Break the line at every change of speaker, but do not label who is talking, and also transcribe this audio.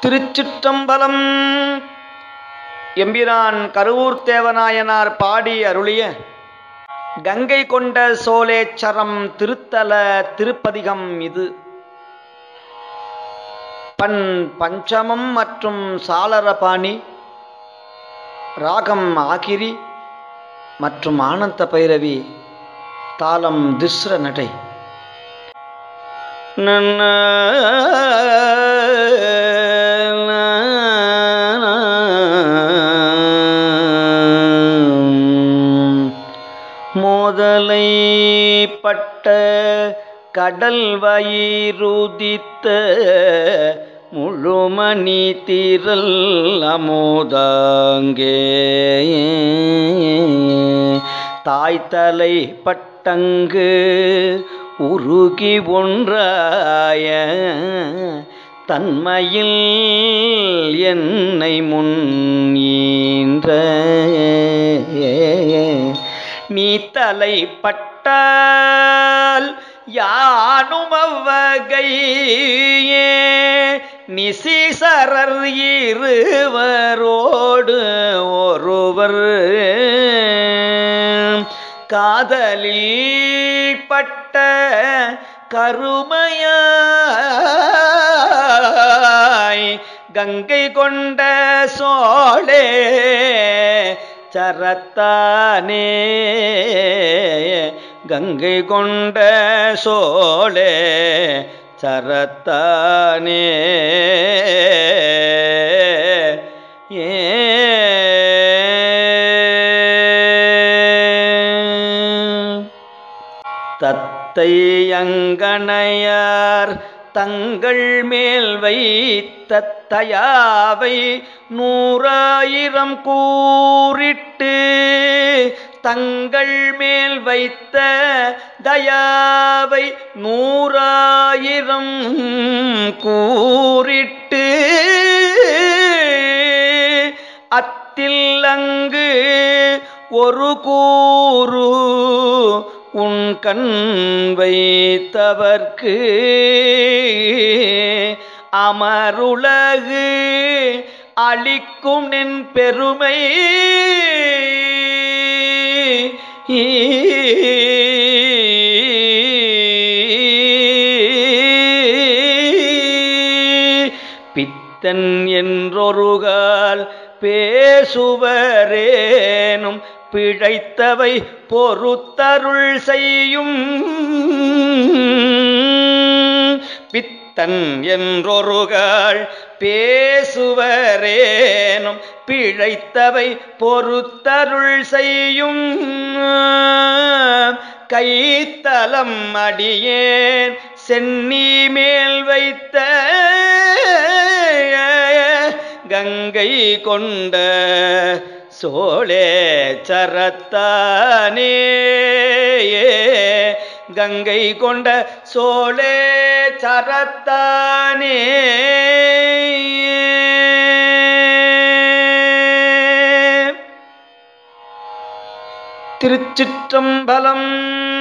திருச்சிற்றம்பலம் எம்பிரான் கருவூர் தேவநாயனார் பாடி அருளிய கங்கை கொண்ட சோலேச்சரம் திருத்தல திருப்பதிகம் இது பண் பஞ்சமம் மற்றும் சாளரபாணி ராகம் ஆகிரி மற்றும் ஆனந்த பைரவி தாளம் திஸ்ர நடை நன்ன மோதலை பட்ட கடல் வயிறுதித்த முழுமணி திரள் அமோதாங்கே தாய்த்தலை பட்டங்கு உருகி ஒன்றாய தன்மையில் என்னை முன் ஈன்ற நீ தலை பட்டால் யானும் அவ்வகையே நிசீசரர் இருவரோடு ஒருவர் காதலில் பட்ட கருமையாய் கங்கை கொண்ட சோழே சரத்தானே கங்கை கொண்ட சோழே சரத்தானே ஏ தத்தை அங்கனையார் தங்கள் மேல் வைத்த தயாவை நூறாயிரம் கூறிட்டு தங்கள் மேல் வைத்த தயாவை நூறாயிரம் கூறிட்டு அத்தில் அங்கு ஒரு கூறு உன் கண் வைத்தவர்க்கு அமருலகு அளிக்கும் நின் பெருமை பித்தன் என்றொருகால் பேசுவரேனும் பிழைத்தவை பொறுத்தருள் செய்யும் பித்தன் என்றொருகாள் பேசுவரேனும் பிழைத்தவை பொறுத்தருள் செய்யும் கைத்தலம் அடியேன் சென்னி மேல் வைத்த கங்கை கொண்ட சோழே சரத்தானே கங்கை கொண்ட சோழே சரத்தானே திருச்சிற்றம்பலம்